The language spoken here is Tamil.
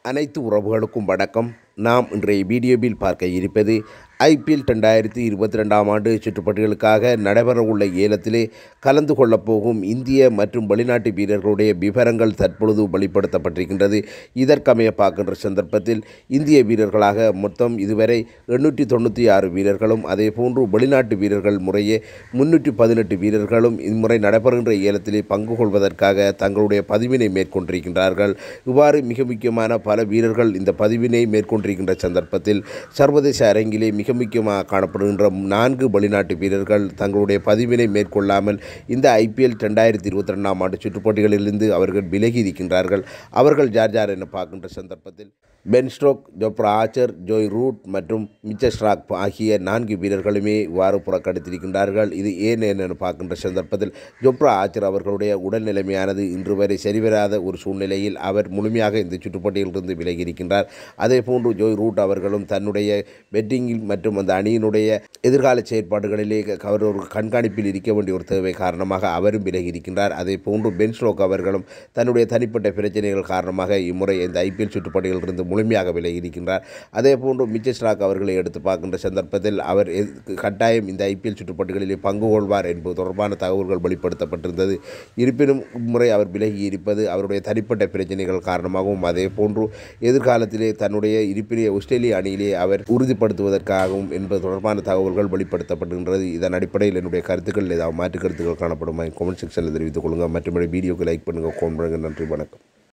அனைத்து உறவுகளுக்கும் வணக்கம் நாம் இன்றைய வீடியோவில் பார்க்க இருப்பது ஐபிஎல் ரெண்டாயிரத்தி இருபத்தி ரெண்டாம் ஆண்டு சுற்றுப்பட்டிகளுக்காக நடைபெறவுள்ள ஏலத்திலே கலந்து கொள்ளப் போகும் இந்திய மற்றும் வெளிநாட்டு வீரர்களுடைய விவரங்கள் தற்பொழுது வெளிப்படுத்தப்பட்டிருக்கின்றது இதற்கமைய பார்க்கின்ற சந்தர்ப்பத்தில் இந்திய வீரர்களாக மொத்தம் இதுவரை எண்ணூற்றி தொண்ணூற்றி ஆறு வீரர்களும் அதே போன்று வெளிநாட்டு வீரர்கள் முறையே முன்னூற்றி பதினெட்டு வீரர்களும் இம்முறை நடைபெறுகின்ற ஏலத்திலே பங்கு கொள்வதற்காக தங்களுடைய பதிவினை மேற்கொண்டிருக்கின்றார்கள் இவ்வாறு மிக முக்கியமான பல வீரர்கள் இந்த பதிவினை மேற்கொண்டிருக்கின்ற சந்தர்ப்பத்தில் சர்வதேச அரங்கிலே மிக முக்கியமாக காணப்படுகின்ற நான்கு வெளிநாட்டு வீரர்கள் தங்களுடைய பதிவினை மேற்கொள்ளாமல் இந்த ஐபிஎல் ரெண்டாயிரத்தி இருபத்தி ரெண்டாம் ஆண்டு சுற்றுப்போட்டிகளிலிருந்து அவர்கள் விலகி இருக்கின்றார்கள் அவர்கள் யார் யார் என பார்க்கின்ற சந்தர்ப்பத்தில் Ben Stokes Jofra Archer Joe Root மற்றும் மிச்சர் ஸ்ட்ராக் ஆகிய நான்கு வீரர்களுமே இவ்வாறு புறக்கணித்திருக்கின்றார்கள் இது ஏன் என பார்க்கின்ற சந்தர்ப்பத்தில் ஜோப்ரா ஆச்சர் அவர்களுடைய உடல் நிலைமையானது இன்று வரை சரிவராத ஒரு சூழ்நிலையில் அவர் முழுமையாக இந்த சுற்றுப்போட்டியிலிருந்து விலகி இருக்கின்றார் அதே போன்று ஜோய் ரூட் அவர்களும் தன்னுடைய பெட்டிங்கில் மற்றும் அந்த அணியினுடைய எதிர்கால செயற்பாடுகளிலே அவர் ஒரு கண்காணிப்பில் இருக்க வேண்டிய ஒரு தேவை காரணமாக அவரும் விலகி இருக்கின்றார் அதே போன்று பென் ஸ்டோக் அவர்களும் தன்னுடைய தனிப்பட்ட பிரச்சனைகள் காரணமாக இம்முறை இந்த ஐபிஎல் சுற்றுப்பட்டிகளிலிருந்து முழுமையாக விலகி இருக்கின்றார் அதே போன்று மிச்சர் ஸ்டாக் அவர்களை எடுத்து பார்க்கின்ற சந்தர்ப்பத்தில் அவர் எது- கட்டாயம் இந்த ஐபிஎல் சுற்றுப்பட்டிகளிலே பங்கு கொள்வார் என்பது தொடர்பான தகவல்கள் வெளிப்படுத்தப்பட்டிருந்தது இருப்பினும் இம்முறை அவர் விலகி இருப்பது அவருடைய தனிப்பட்ட பிரச்சனைகள் காரணமாகவும் அதே போன்று எதிர்காலத்திலே தன்னுடைய இருப்பிலே ஆஸ்திரேலிய அணியிலே அவர் உறுதிப்படுத்துவதற்காகவும் என்பது தொடர்பான தகவல்கள் வெளிப்படுத்தப்படுகின்றது இதன் அடிப்படையில் என்னுடைய கருத்துக்கள் ஏதாவது மாற்று கருத்துக்கள் காணப்படுமா கமெண்ட் செக்ஷனில் தெரிவித்துக் கொள்ளுங்கள் மற்றபடி வீடியோக்கு லைக் பண்ணுங்கள் கோன் பண்ணுங்கள் நன்றி வணக்கம்